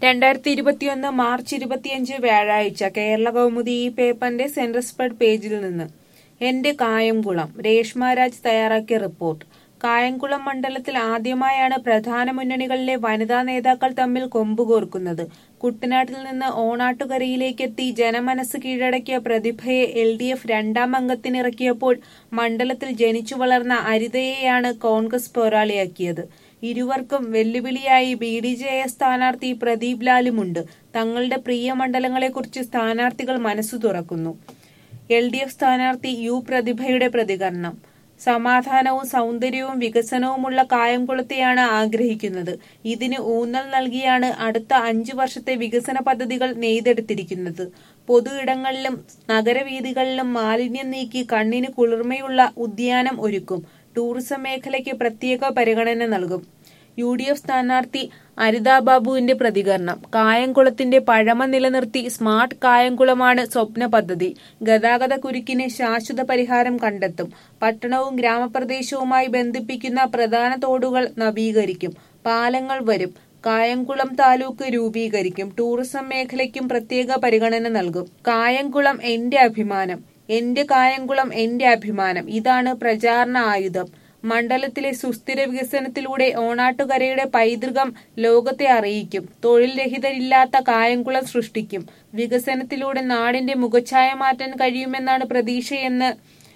രണ്ടായിരത്തി ഇരുപത്തിയൊന്ന് മാർച്ച് ഇരുപത്തിയഞ്ച് വ്യാഴാഴ്ച കേരള കൗമുദി ഈ പേപ്പറിന്റെ സെൻട്രൽ സ്പ്രെഡ് പേജിൽ നിന്ന് എന്റെ കായംകുളം രേഷ്മാരാജ് തയ്യാറാക്കിയ റിപ്പോർട്ട് കായംകുളം മണ്ഡലത്തിൽ ആദ്യമായാണ് പ്രധാന മുന്നണികളിലെ വനിതാ നേതാക്കൾ തമ്മിൽ കൊമ്പുകോർക്കുന്നത് കുട്ടനാട്ടിൽ നിന്ന് ഓണാട്ടുകരയിലേക്കെത്തി ജനമനസ് കീഴടക്കിയ പ്രതിഭയെ എൽ ഡി എഫ് രണ്ടാം അംഗത്തിനിറക്കിയപ്പോൾ മണ്ഡലത്തിൽ ജനിച്ചു വളർന്ന അരിതയെയാണ് കോൺഗ്രസ് പോരാളിയാക്കിയത് ഇരുവർക്കും വെല്ലുവിളിയായി ബി ഡി ജെ എസ് സ്ഥാനാർത്ഥി പ്രദീപ് ലാലുമുണ്ട് തങ്ങളുടെ പ്രിയ മണ്ഡലങ്ങളെക്കുറിച്ച് സ്ഥാനാർത്ഥികൾ മനസ്സു തുറക്കുന്നു എൽ ഡി എഫ് സ്ഥാനാർത്ഥി യു പ്രതിഭയുടെ പ്രതികരണം സമാധാനവും സൗന്ദര്യവും വികസനവുമുള്ള കായംകുളത്തെയാണ് ആഗ്രഹിക്കുന്നത് ഇതിന് ഊന്നൽ നൽകിയാണ് അടുത്ത അഞ്ചു വർഷത്തെ വികസന പദ്ധതികൾ നെയ്തെടുത്തിരിക്കുന്നത് പൊതു ഇടങ്ങളിലും നഗരവീഥികളിലും മാലിന്യം നീക്കി കണ്ണിന് കുളിർമയുള്ള ഉദ്യാനം ഒരുക്കും ടൂറിസം മേഖലയ്ക്ക് പ്രത്യേക പരിഗണന നൽകും യു ഡി എഫ് സ്ഥാനാർത്ഥി അരിതാ ബാബുവിന്റെ പ്രതികരണം കായംകുളത്തിന്റെ പഴമ നിലനിർത്തി സ്മാർട്ട് കായംകുളമാണ് സ്വപ്ന പദ്ധതി ഗതാഗത കുരുക്കിന് ശാശ്വത പരിഹാരം കണ്ടെത്തും പട്ടണവും ഗ്രാമപ്രദേശവുമായി ബന്ധിപ്പിക്കുന്ന പ്രധാന തോടുകൾ നവീകരിക്കും പാലങ്ങൾ വരും കായംകുളം താലൂക്ക് രൂപീകരിക്കും ടൂറിസം മേഖലയ്ക്കും പ്രത്യേക പരിഗണന നൽകും കായംകുളം എന്റെ അഭിമാനം എന്റെ കായംകുളം എന്റെ അഭിമാനം ഇതാണ് പ്രചാരണ ആയുധം മണ്ഡലത്തിലെ സുസ്ഥിര വികസനത്തിലൂടെ ഓണാട്ടുകരയുടെ പൈതൃകം ലോകത്തെ അറിയിക്കും തൊഴിൽ രഹിതരില്ലാത്ത കായംകുളം സൃഷ്ടിക്കും വികസനത്തിലൂടെ നാടിന്റെ മുഖഛായ മാറ്റാൻ കഴിയുമെന്നാണ് പ്രതീക്ഷയെന്ന്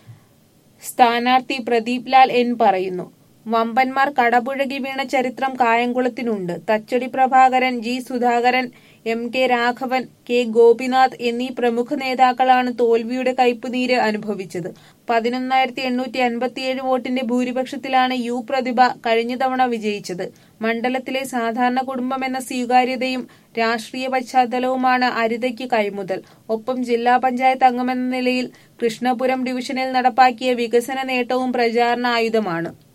സ്ഥാനാർത്ഥി പ്രദീപ് ലാൽ എൻ പറയുന്നു വമ്പന്മാർ കടപുഴകി വീണ ചരിത്രം കായംകുളത്തിനുണ്ട് Thachadi Prabhakaran G Sudhakaran M K Raghavan K Gopinath എന്നീ പ്രമുഖ നേതാക്കളാണ് തോൽവിയുടെ കയ്പുനീര് അനുഭവിച്ചത് പതിനൊന്നായിരത്തി എണ്ണൂറ്റി അൻപത്തിയേഴ് വോട്ടിന്റെ ഭൂരിപക്ഷത്തിലാണ് യു പ്രതിഭ കഴിഞ്ഞ തവണ വിജയിച്ചത് മണ്ഡലത്തിലെ സാധാരണ കുടുംബം എന്ന സ്വീകാര്യതയും രാഷ്ട്രീയ പശ്ചാത്തലവുമാണ് അരിതയ്ക്ക് കൈമുതൽ ഒപ്പം ജില്ലാ പഞ്ചായത്ത് അംഗമെന്ന നിലയിൽ കൃഷ്ണപുരം ഡിവിഷനിൽ നടപ്പാക്കിയ വികസന നേട്ടവും പ്രചാരണ ആയുധമാണ്